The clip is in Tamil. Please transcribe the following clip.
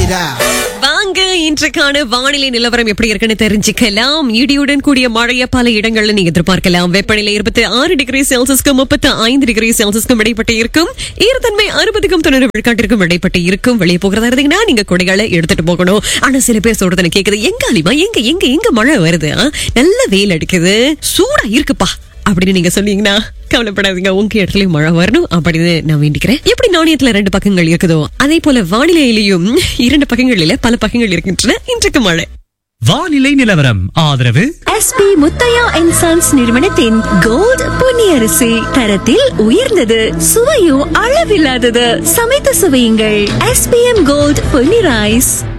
வாங்க இன்றைக்கான வானிலை நிலவரம் எப்படி இருக்குன்னு தெரிஞ்சுக்கலாம் இடியுடன் கூடிய மழைய பல இடங்கள்ல நீங்க எதிர்பார்க்கலாம் வெப்பநிலை இருபத்தி ஆறு டிகிரி செல்சியஸ்க்கும் முப்பத்தி ஐந்து டிகிரி செல்சியஸ்க்கும் இடைப்பட்டு இருக்கும் ஈரத்தன்மை அறுபதுக்கும் தொண்ணூறு விழுக்காட்டிற்கும் இடைப்பட்டு இருக்கும் வெளியே போகிறதா இருந்தீங்கன்னா நீங்க கொடைகளை எடுத்துட்டு போகணும் ஆனா சில பேர் சொல்றது எனக்கு கேக்குது எங்க அலிமா எங்க எங்க எங்க மழை வருது ஆ? நல்ல வெயில் அடிக்குது சூடா இருக்குப்பா அப்படின்னு நீங்க சொன்னீங்கன்னா கவலைப்படாதீங்க உங்க இடத்துலயும் மழை வரணும் அப்படின்னு நான் வேண்டிக்கிறேன் எப்படி நாணயத்துல ரெண்டு பக்கங்கள் இருக்குதோ அதே போல வானிலையிலையும் இரண்டு பக்கங்களில பல பக்கங்கள் இருக்கின்றன இன்றைக்கு மழை வானிலை நிலவரம் ஆதரவு எஸ்பி முத்தையா அண்ட் சன்ஸ் நிறுவனத்தின் கோல்ட் பொன்னியரிசி தரத்தில் உயர்ந்தது சுவையும் அளவில்லாதது சமைத்து சுவையுங்கள் எஸ்பிஎம் கோல்ட் பொன்னி ரைஸ்